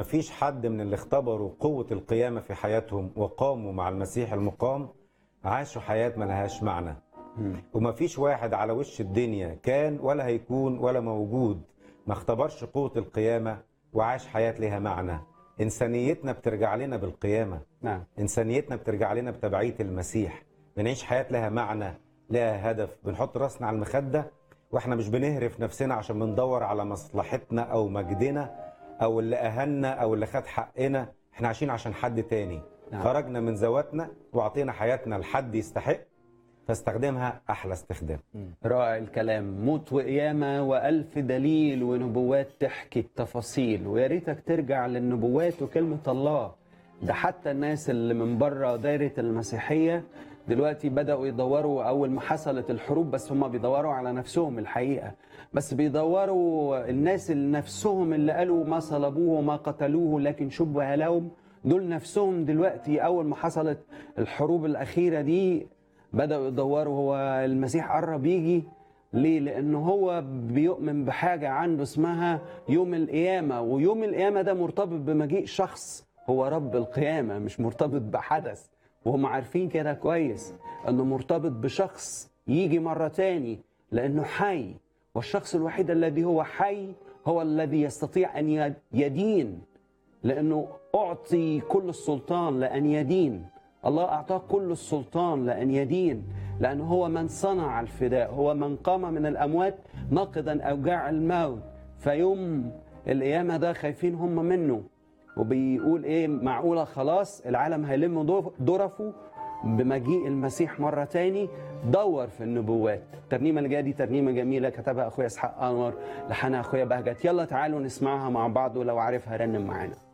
مفيش حد من اللي اختبروا قوة القيامة في حياتهم وقاموا مع المسيح المقام عاشوا حياة ملهاش معنى ومفيش واحد على وش الدنيا كان ولا هيكون ولا موجود ما اختبرش قوة القيامة وعاش حياة لها معنى إنسانيتنا بترجع لنا بالقيامة نعم إنسانيتنا بترجع لنا بتبعية المسيح بنعيش حياة لها معنى لها هدف بنحط راسنا على المخدة واحنا مش بنهرف نفسنا عشان بندور على مصلحتنا او مجدنا او اللي اهلنا او اللي خد حقنا احنا عايشين عشان حد تاني نعم. خرجنا من ذواتنا واعطينا حياتنا لحد يستحق فاستخدمها احلى استخدام رائع الكلام موت وقيامة وألف دليل ونبوات تحكي التفاصيل ويا ريتك ترجع للنبوات وكلمة الله ده حتى الناس اللي من بره دايرة المسيحية دلوقتي بدأوا يدوروا أول ما حصلت الحروب بس هم بيدوروا على نفسهم الحقيقة بس بيدوروا الناس اللي نفسهم اللي قالوا ما صلبوه وما قتلوه لكن شبه لهم دول نفسهم دلوقتي أول ما حصلت الحروب الأخيرة دي بدأوا يدوروا هو المسيح قرب يجي ليه؟ لأنه هو بيؤمن بحاجة عنده اسمها يوم القيامة ويوم القيامة ده مرتبط بمجيء شخص هو رب القيامة مش مرتبط بحدث وهم عارفين كده كويس أنه مرتبط بشخص يجي مرة تاني لأنه حي والشخص الوحيد الذي هو حي هو الذي يستطيع أن يدين لأنه أعطي كل السلطان لأن يدين الله أعطاه كل السلطان لأن يدين لأنه هو من صنع الفداء هو من قام من الأموات ناقضا أوجاع الموت فيوم القيامة ده خايفين هم منه وبيقول إيه معقولة خلاص العالم هيلم ظرفه بمجيء المسيح مرة تاني دور في النبوات الترنيمة اللي جاية دي ترنيمة جميلة كتبها أخويا إسحاق أنور لحنها أخويا بهجت يلا تعالوا نسمعها مع بعض ولو عارفها رنم معانا